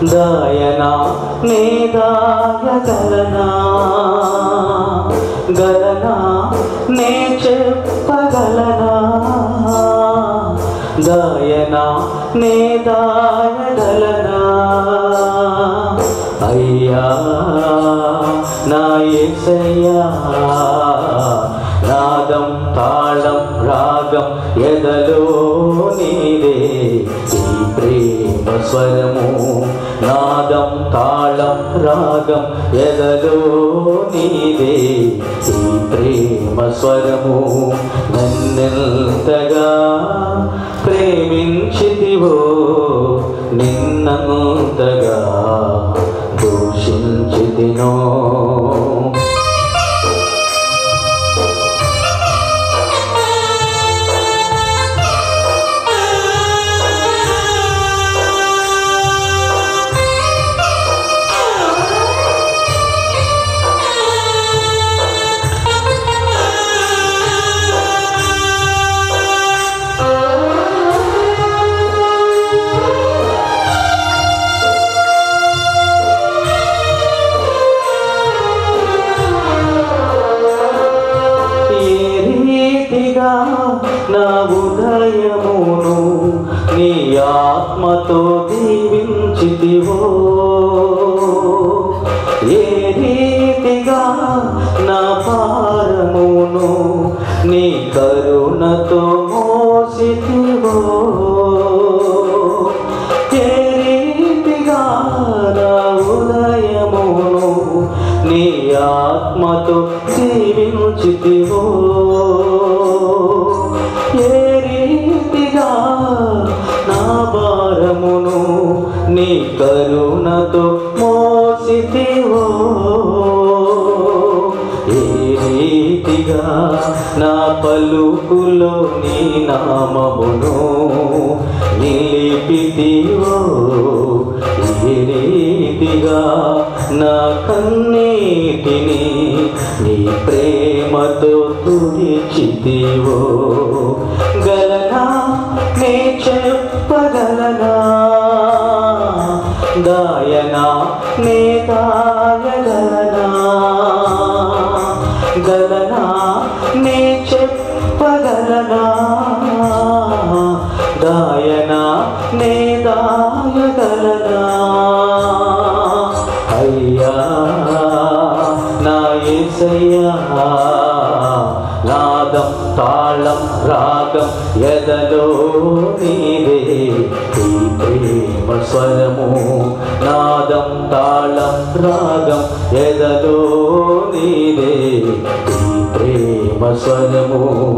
దాయనా నే దాయగలనా గలనా నే చెప్పగలనా దాయనా నే దాయగలనా అయ్యా నా యేసయ్యా నాదం తాళం రాగం ఎదలో నీదే ఈ ప్రేమ స్వరము నాదం తాళం రాగం ఎదలో నీదే ఈ ప్రేమ స్వరము నన్నెంతగా ప్రేమించితివో నిన్నంతగా దూషించితినో ఏ రీతిగా నా ఉదయమును నీ ఆత్మతో దీవించితివో ఏ రీతిగా నా భారమును నీ కరుణతో మోసితివో ఏ రీతిగా నా ఉదయమును నీ ఆత్మతో జీవించితివో ఏ రీతిగా నా భారమును నీ కరుణతో మోసితివో ఏ రీతిగా నా పలుకులో నీ నామమును నిలిపితివో ఏ రీతిగా నా కన్నీటిని నీ ప్రేమతో తుడిచితివో గలనా నే చెప్పగలనా దాయనా నే దాయగలనా గలనా నే చెప్పగలనా దాయనా నే దాయగలనా అయ్యా నా యేసయ్యా నాదం తాళం రాగం ఎదలో నీదే ఈ ప్రేమ స్వరము నాదం తాళం రాగం ఎదలో నీదే ఈ ప్రేమ స్వరము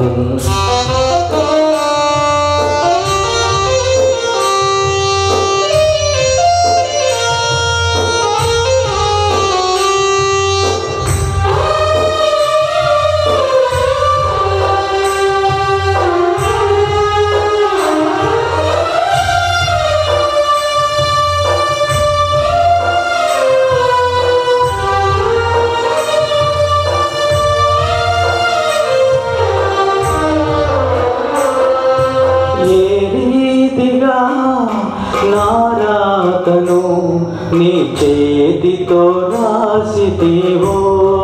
ఏ రీతిగా నారాతను నీ చేతితో రాసితివో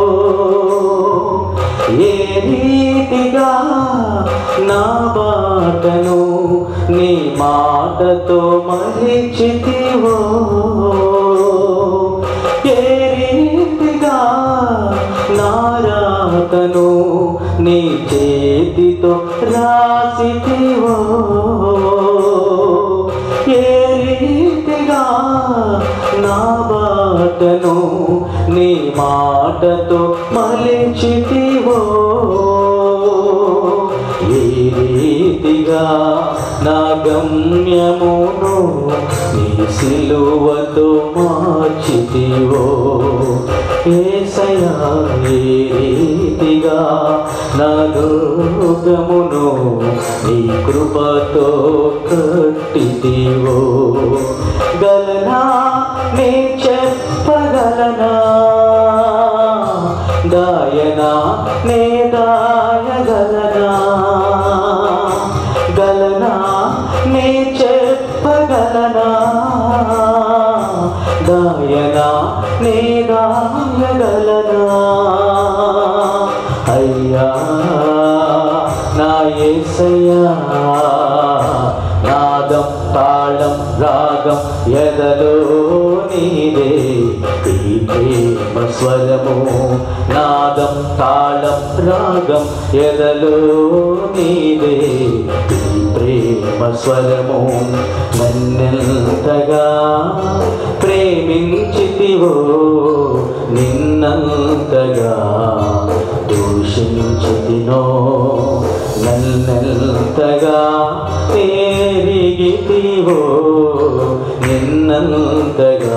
ఏ రీతిగా నా బాటను నీ మాటతో మరిచితివో ఏ రీతిగా నారాతను నీ చేతితో రాసితివో ఏ రీతిగా నా బాటను నీ మాటతో మలిచితివో ఏ రీతిగా నా గమ్యమును నీ సిలువతో మార్చితివో ఏసయా ఏ రీతిగా నా దుర్గమును నీ కృపతో కట్టితివో గలనా నీ చెప్పగలనా దాయనా నే దాయగలనా గలనా నే చెప్పగలనా దాయనా నే దాయగలనా అయ్యా నా యేసయ్యా నాదం తాళం రాగం ఎదలో నీదే ఈ ప్రేమ స్వరము నాదం తాళం రాగం ఎదలో నీదే ఈ ప్రేమ స్వరము నన్నెంతగా ప్రేమించితివో నిన్నంతగా దూషించితినో నన్నెంతగా పేరిగితివో నిన్నంతగా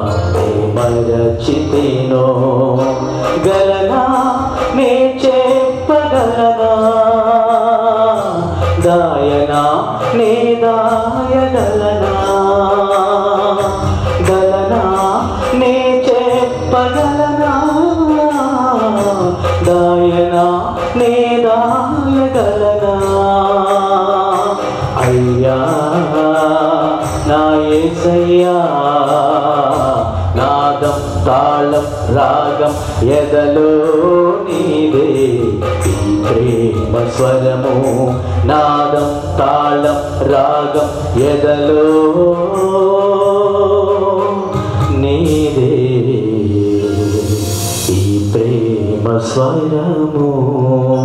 మరచితినో గలనా నే చెప్పగలనా దాయనా నే దాయగలనా గలనా నే చెప్పగలనా దాయనా నే దాయగలనా అయ్యా నా యేసయ్యా నాదం తాళం రాగం ఎదలో నీదే ఈ ప్రేమ స్వరము నాదం తాళం రాగం ఎదలో నీదే ఈ ప్రేమ స్వరము